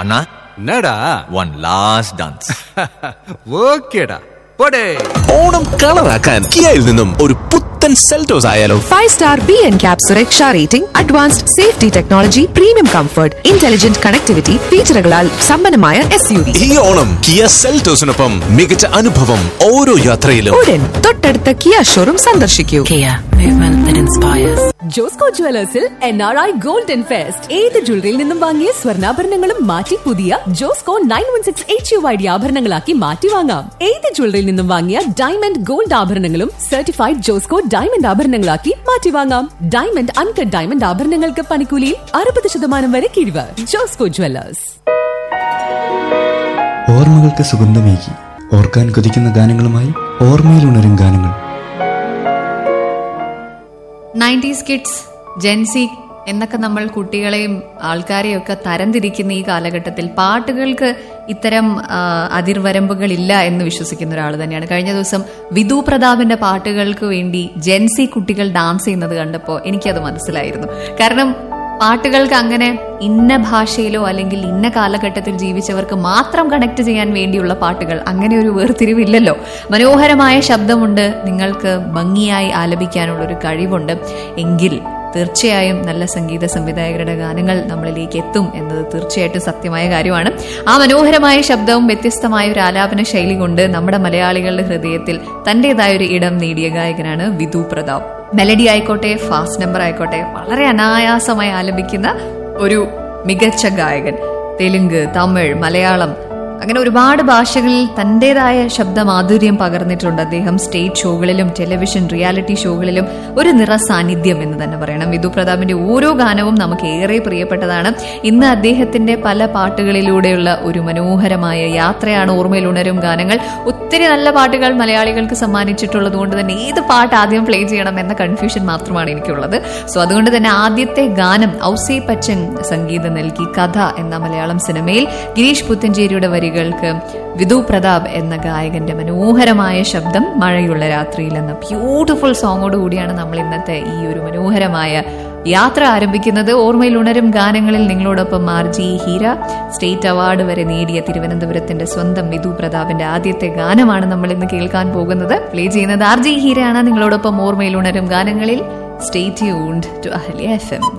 അണ്ണാ എന്നടാ one last dance ഓക്കേടാ പോടേ ഓണം കളറാക്കാൻ കിയയിൽ നിന്നും ഒരു പുത്തൻ സെൽറ്റോസ് ആയാലോ five star B N CAP സുരക്ഷ rating advanced safety technology premium comfort intelligent connectivity ഫീച്ചറുകളാൽ സമ്പന്നമായ എസ് യു വി ഈ ഓണം കിയ സെൽറ്റോസിനൊപ്പം മികച്ച അനുഭവം ഓരോ യാത്രയിലും ഉടൻ തൊട്ടടുത്ത കിയ ഷോറൂം സന്ദർശിക്കൂ Kia, movement that inspires. Josco ജുവലേഴ്സിൽ N R I golden fest ഏത് ജ്വല്ലറിയിൽ നിന്നും വാങ്ങിയ സ്വർണ്ണാഭരണങ്ങളും മാറ്റി പുതിയ Josco nine one six H U I D ആഭരണങ്ങളാക്കി മാറ്റി വാങ്ങാം ഏത് ജ്വല്ലറിയിൽ നിന്നും വാങ്ങിയ ഡയമണ്ട് ഗോൾഡ് ആഭരണങ്ങളും സർട്ടിഫൈഡ് ജോസ്കോ ഡയമണ്ട് ആഭരണങ്ങളാക്കി മാറ്റി വാങ്ങാം ഡയമണ്ട് അൺകട്ട് ഡയമണ്ട് ആഭരണങ്ങൾക്ക് പണിക്കൂലിയിൽ അറുപത് ശതമാനം വരെ കിഴിവ് ജോസ്കോ ജുവലേഴ്സ് ഓർമ്മകൾക്ക് സുഗന്ധമേകി ഓർക്കാൻ കൊതിക്കുന്ന ഗാനങ്ങളുമായി ഓർമ്മയിലുണരും ഗാനങ്ങൾ നയൻറ്റീസ് കിഡ്സ് ജെൻസി എന്നൊക്കെ നമ്മൾ കുട്ടികളെയും ആൾക്കാരെയും ഒക്കെ തരംതിരിക്കുന്ന ഈ കാലഘട്ടത്തിൽ പാട്ടുകൾക്ക് ഇത്തരം ആ, അതിർവരമ്പുകളില്ല എന്ന് വിശ്വസിക്കുന്ന ഒരാൾ തന്നെയാണ് കഴിഞ്ഞ ദിവസം വിധു പ്രതാപിന്റെ പാട്ടുകൾക്ക് വേണ്ടി ജെൻസി കുട്ടികൾ ഡാൻസ് ചെയ്യുന്നത് കണ്ടപ്പോൾ എനിക്കത് മനസ്സിലായിരുന്നു കാരണം പാട്ടുകൾക്ക് അങ്ങനെ ഇന്ന ഭാഷയിലോ അല്ലെങ്കിൽ ഇന്ന കാലഘട്ടത്തിൽ ജീവിച്ചവർക്ക് മാത്രം കണക്ട് ചെയ്യാൻ വേണ്ടിയുള്ള പാട്ടുകൾ അങ്ങനെ ഒരു വേർതിരിവില്ലല്ലോ മനോഹരമായ ശബ്ദമുണ്ട് നിങ്ങൾക്ക് ഭംഗിയായി ആലപിക്കാനുള്ള ഒരു കഴിവുണ്ട് എങ്കിൽ തീർച്ചയായും നല്ല സംഗീത സംവിധായകരുടെ ഗാനങ്ങൾ നമ്മളിലേക്ക് എത്തും എന്നത് തീർച്ചയായിട്ടും സത്യമായ കാര്യമാണ് ആ മനോഹരമായ ശബ്ദവും വ്യത്യസ്തമായ ഒരു ആലാപന ശൈലി കൊണ്ട് നമ്മുടെ മലയാളികളുടെ ഹൃദയത്തിൽ തന്റേതായ ഒരു ഇടം നേടിയ ഗായകനാണ് വിധു പ്രതാപ് മെലഡി ആയിക്കോട്ടെ ഫാസ്റ്റ് നമ്പർ ആയിക്കോട്ടെ വളരെ അനായാസമായി ആലപിക്കുന്ന ഒരു മികച്ച ഗായകൻ തെലുങ്ക് തമിഴ് മലയാളം അങ്ങനെ ഒരുപാട് ഭാഷകളിൽ തന്റേതായ ശബ്ദമാധുര്യം പകർന്നിട്ടുണ്ട് അദ്ദേഹം സ്റ്റേജ് ഷോകളിലും ടെലിവിഷൻ റിയാലിറ്റി ഷോകളിലും ഒരു നിറ സാന്നിധ്യം എന്ന് തന്നെ പറയണം വിധു പ്രതാപിന്റെ ഓരോ ഗാനവും നമുക്ക് ഏറെ പ്രിയപ്പെട്ടതാണ് ഇന്ന് അദ്ദേഹത്തിന്റെ പല പാട്ടുകളിലൂടെയുള്ള ഒരു മനോഹരമായ യാത്രയാണ് ഓർമ്മയിൽ ഉണരും ഗാനങ്ങൾ ഒത്തിരി നല്ല പാട്ടുകൾ മലയാളികൾക്ക് സമ്മാനിച്ചിട്ടുള്ളത് കൊണ്ട് തന്നെ ഏത് പാട്ട് ആദ്യം പ്ലേ ചെയ്യണം എന്ന കൺഫ്യൂഷൻ മാത്രമാണ് എനിക്കുള്ളത് സോ അതുകൊണ്ട് തന്നെ ആദ്യത്തെ ഗാനം ഔസേ പച്ചൻ സംഗീതം നൽകി കഥ എന്ന മലയാളം സിനിമയിൽ ഗിരീഷ് പുത്തഞ്ചേരിയുടെ വരികൾക്ക് വിധു പ്രതാപ് എന്ന ഗായകന്റെ മനോഹരമായ ശബ്ദം മഴയുള്ള രാത്രിയിൽ എന്ന ബ്യൂട്ടിഫുൾ സോങ്ങോട് കൂടിയാണ് നമ്മൾ ഇന്നത്തെ ഈ ഒരു മനോഹരമായ യാത്ര ആരംഭിക്കുന്നത് ഓർമ്മയിൽ ഉണരും ഗാനങ്ങളിൽ നിങ്ങളോടൊപ്പം R G Heera state award വരെ നേടിയ തിരുവനന്തപുരത്തിന്റെ സ്വന്തം വിധു പ്രതാപിന്റെ ആദ്യത്തെ ഗാനമാണ് നമ്മൾ ഇന്ന് കേൾക്കാൻ പോകുന്നത് പ്ലേ ചെയ്യുന്നത് ആർ ജി ഹീരയാണ് നിങ്ങളോടൊപ്പം ഓർമ്മയിൽ ഉണരും ഗാനങ്ങളിൽ stay tuned to Ahalia F M